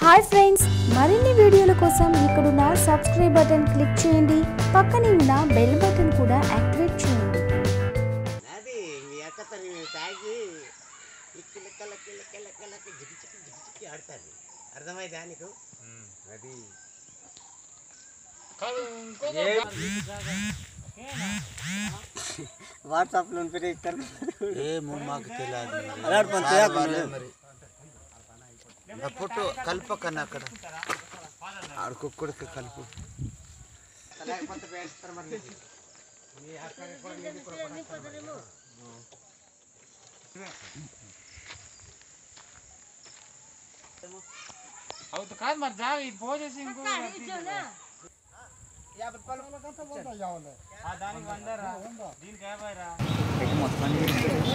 Hi friends మరిన్ని వీడియోల కోసం ఇక్కడున్న సబ్స్క్రైబ్ బటన్ క్లిక్ చేయండి పక్కనే ఉన్న బెల్ బటన్ కూడా యాక్టివేట్ చేయండి అది మీ అక్కతో నేను తాగి లిక్కి లెక్క లెక్క లెక్క లెక్క లెక్క జిగి చిక్కి జిగి చిక్కి ఆడుతుంది అర్థమైందా నీకు అది వాట్సాప్లో ఉంటే ఇస్తారు ఏమో మాకు తెలియదు అలాంటి పని చేయకు మరి పుట్టు కలుపకన్నా అక్కడ ఆడుకొక్కడికి కలుపు లేకపోతే వేస్తారు మరి నీకు. మీ అక్కని కూడా నీకు కూడా పడేస్తారు మరి. అవుతుంది కాదు మరి జాగా ఇది పోసేసి ఇంకో ఆ, దానికి వందరా దీనికి యాభై రా